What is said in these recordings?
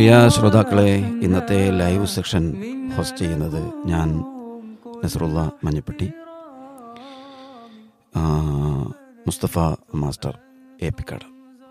പ്രിയ ശ്രോതാക്കളെ ഇന്നത്തെ live section host ചെയ്യുന്നത് ഞാൻ നസറുള്ള മഞ്ഞപ്പെട്ടി ആ, മുസ്തഫ മാസ്റ്റർ ഏപ്പിക്കാട്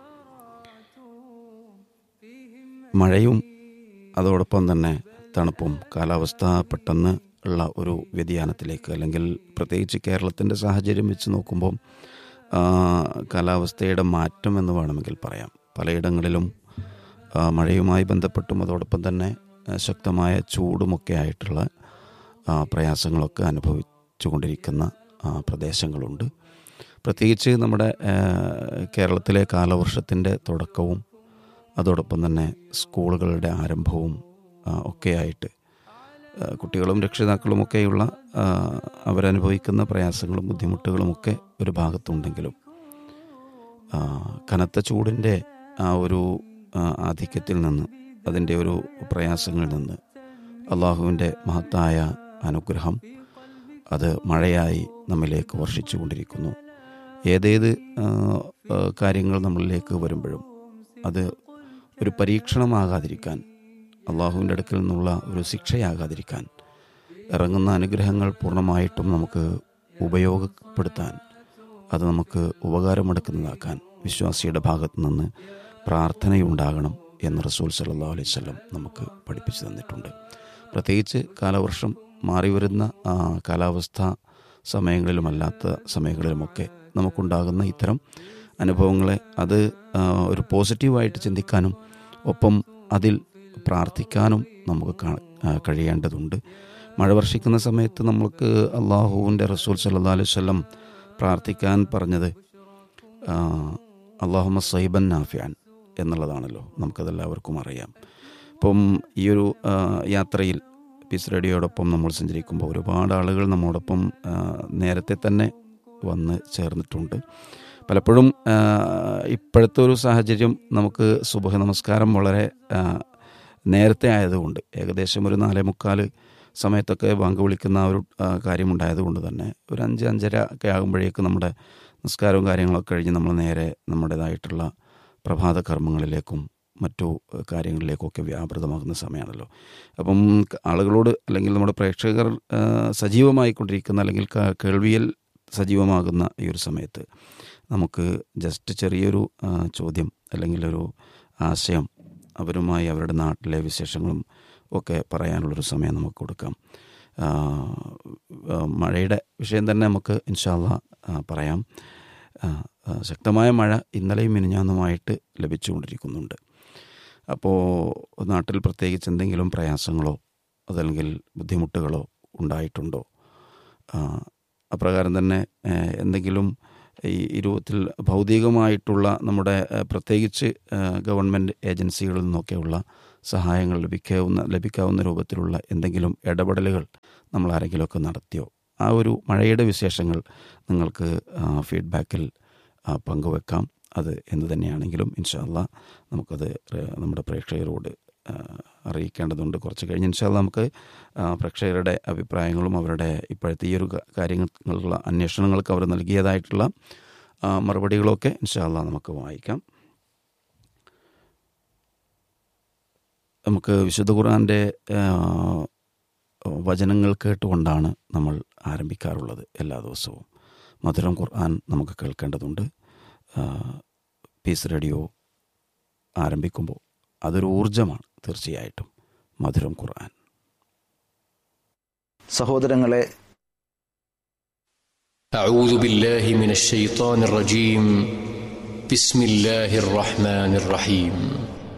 മഴയും അതോടൊപ്പം തന്നെ തണുപ്പും കാലാവസ്ഥ പെട്ടെന്ന് ഉള്ള ഒരു വ്യതിയാനത്തിലേക്ക് അല്ലെങ്കിൽ പ്രത്യേകിച്ച് കേരളത്തിൻ്റെ സാഹചര്യം വെച്ച് നോക്കുമ്പോൾ ആ, കാലാവസ്ഥയുടെ മാറ്റം എന്ന് വേണമെങ്കിൽ പറയാം പലയിടങ്ങളിലും ആ, മഴയുമായി ബന്ധപ്പെട്ടും അതോടൊപ്പം തന്നെ ആ, ശക്തമായ ചൂടുമൊക്കെ ആയിട്ടുള്ള ആ, പ്രയാസങ്ങളൊക്കെ അനുഭവിച്ചു കൊണ്ടിരിക്കുന്ന ആ, പ്രദേശങ്ങളുണ്ട് പ്രത്യേകിച്ച് നമ്മുടെ ആ, കേരളത്തിലെ കാലവർഷത്തിൻ്റെ തുടക്കവും അതോടൊപ്പം തന്നെ സ്കൂളുകളുടെ ആരംഭവും ആ, ഒക്കെയായിട്ട് ആ, കുട്ടികളും രക്ഷിതാക്കളുമൊക്കെയുള്ള ആ, അവരനുഭവിക്കുന്ന പ്രയാസങ്ങളും ബുദ്ധിമുട്ടുകളുമൊക്കെ ഒരു ഭാഗത്തുണ്ടെങ്കിലും ആ, കനത്ത ചൂടിൻ്റെ ആ ഒരു ആ, ആധിക്യത്തിൽ നിന്ന് അതിൻ്റെ ഒരു പ്രയാസങ്ങളിൽ നിന്ന് അള്ളാഹുവിൻ്റെ മഹത്തായ അനുഗ്രഹം അത് മഴയായി നമ്മിലേക്ക് വർഷിച്ചു കൊണ്ടിരിക്കുന്നു ഏതേത് ആ, ആ, കാര്യങ്ങൾ നമ്മളിലേക്ക് വരുമ്പോഴും അത് ഒരു പരീക്ഷണമാകാതിരിക്കാൻ അള്ളാഹുവിൻ്റെ അടുക്കൽ നിന്നുള്ള ഒരു ശിക്ഷയാകാതിരിക്കാൻ ഇറങ്ങുന്ന അനുഗ്രഹങ്ങൾ പൂർണ്ണമായിട്ടും നമുക്ക് ഉപയോഗപ്പെടുത്താൻ അത് നമുക്ക് ഉപകാരമെടുക്കുന്നതാക്കാൻ വിശ്വാസിയുടെ ഭാഗത്ത് നിന്ന് പ്രാർത്ഥനയുണ്ടാകണം എന്ന് റസൂൽ സല്ലാ അലൈഹി സ്വലം നമുക്ക് പഠിപ്പിച്ചു തന്നിട്ടുണ്ട് പ്രത്യേകിച്ച് കാലവർഷം മാറി വരുന്ന ആ, കാലാവസ്ഥ സമയങ്ങളിലുമല്ലാത്ത സമയങ്ങളിലുമൊക്കെ നമുക്കുണ്ടാകുന്ന ഇത്തരം അനുഭവങ്ങളെ അത് ആ, ഒരു പോസിറ്റീവായിട്ട് ചിന്തിക്കാനും ഒപ്പം അതിൽ പ്രാർത്ഥിക്കാനും നമുക്ക് കാ- ആ, കഴിയേണ്ടതുണ്ട് മഴ വർഷിക്കുന്ന സമയത്ത് നമുക്ക് അള്ളാഹുവിൻ്റെ റസൂൽ സല്ലാ അലൈഹി വല്ലം പ്രാർത്ഥിക്കാൻ പറഞ്ഞത് അള്ളാഹുമ സൈബൻ നാഫിയാൻ എന്നുള്ളതാണല്ലോ നമുക്കതെല്ലാവർക്കും അറിയാം ഇപ്പം ഈ ഒരു ആ, യാത്രയിൽ പീസ് റേഡിയോടൊപ്പം നമ്മൾ സഞ്ചരിക്കുമ്പോൾ ഒരുപാട് ആളുകൾ നമ്മോടൊപ്പം ആ, നേരത്തെ തന്നെ വന്ന് ചേർന്നിട്ടുണ്ട് പലപ്പോഴും ആ, ഇപ്പോഴത്തെ ഒരു സാഹചര്യം നമുക്ക് സുബഹ നമസ്കാരം വളരെ ആ, നേരത്തെ ആയതുകൊണ്ട് ഏകദേശം ഒരു നാലേ മുക്കാൽ സമയത്തൊക്കെ ബാങ്ക് വിളിക്കുന്ന ആ ഒരു ആ, കാര്യമുണ്ടായതുകൊണ്ട് തന്നെ ഒരു അഞ്ച് അഞ്ചര ഒക്കെ ആകുമ്പോഴേക്ക് നമ്മുടെ നിസ്കാരവും കാര്യങ്ങളൊക്കെ കഴിഞ്ഞ് നമ്മൾ നേരെ നമ്മുടേതായിട്ടുള്ള പ്രഭാത കർമ്മങ്ങളിലേക്കും മറ്റു ഏഹ്, കാര്യങ്ങളിലേക്കൊക്കെ വ്യാപൃതമാകുന്ന സമയമാണല്ലോ അപ്പം ക- ആളുകളോട് അല്ലെങ്കിൽ നമ്മുടെ പ്രേക്ഷകർ ഏഹ്, സജീവമായിക്കൊണ്ടിരിക്കുന്ന അല്ലെങ്കിൽ ക- കേൾവിയിൽ സജീവമാകുന്ന ഈ ഒരു സമയത്ത് നമുക്ക് ജസ്റ്റ് ചെറിയൊരു ആ, ചോദ്യം അല്ലെങ്കിൽ ഒരു ആശയം അവരുമായി അവരുടെ നാട്ടിലെ വിശേഷങ്ങളും ഒക്കെ പറയാനുള്ളൊരു സമയം നമുക്ക് കൊടുക്കാം ആ, ആ, മഴയുടെ വിഷയം തന്നെ നമുക്ക് ഇൻഷാല്ല പറയാം ആ, ആ, ശക്തമായ മഴ ഇന്നലെയും മിനിഞ്ഞാന്നുമായിട്ട് ലഭിച്ചുകൊണ്ടിരിക്കുന്നുണ്ട് അപ്പോൾ നാട്ടിൽ പ്രത്യേകിച്ച് എന്തെങ്കിലും പ്രയാസങ്ങളോ അതല്ലെങ്കിൽ ബുദ്ധിമുട്ടുകളോ ഉണ്ടായിട്ടുണ്ടോ ആ, അപ്രകാരം തന്നെ ഏഹ്, എന്തെങ്കിലും ഈ ഈ രൂപത്തിൽ ഭൗതികമായിട്ടുള്ള നമ്മുടെ ഏഹ്, പ്രത്യേകിച്ച് ഏഹ്, ഗവൺമെൻറ് ഏജൻസികളിൽ നിന്നൊക്കെയുള്ള സഹായങ്ങൾ ലഭിക്കാവുന്ന ലഭിക്കാവുന്ന രൂപത്തിലുള്ള എന്തെങ്കിലും ഇടപെടലുകൾ നമ്മൾ ആരെങ്കിലുമൊക്കെ നടത്തിയോ ആ ഒരു മഴയുടെ വിശേഷങ്ങൾ നിങ്ങൾക്ക് ആ, ഫീഡ്ബാക്കിൽ ആ, പങ്കുവെക്കാം അത് എന്ത് തന്നെയാണെങ്കിലും ഇൻഷാല്ല നമുക്കത് ഏഹ്, നമ്മുടെ പ്രേക്ഷകരോട് ആ, അറിയിക്കേണ്ടതുണ്ട് കുറച്ച് കഴിഞ്ഞ് ഇൻഷാല്ല നമുക്ക് ആ, പ്രേക്ഷകരുടെ അഭിപ്രായങ്ങളും അവരുടെ ഇപ്പോഴത്തെ ഈ ഒരു ക- കാര്യങ്ങൾക്കുള്ള അന്വേഷണങ്ങൾക്ക് അവർ നൽകിയതായിട്ടുള്ള ആ, മറുപടികളൊക്കെ ഇൻഷാല്ല നമുക്ക് വായിക്കാം നമുക്ക് വിശുദ്ധ ഖുർആൻ്റെ ആ, വചനങ്ങൾ കേട്ടുകൊണ്ടാണ് നമ്മൾ ആരംഭിക്കാറുള്ളത് എല്ലാ ദിവസവും മധുരം ഖുർആൻ നമുക്ക് കേൾക്കേണ്ടതുണ്ട് ആ, പീസ് റേഡിയോ ആരംഭിക്കുമ്പോൾ അതൊരു ഊർജമാണ് തീർച്ചയായിട്ടും മധുരം ഖുർആൻ സഹോദരങ്ങളെ أعوذ بالله من الشيطان الرجيم بسم الله الرحمن الرحيم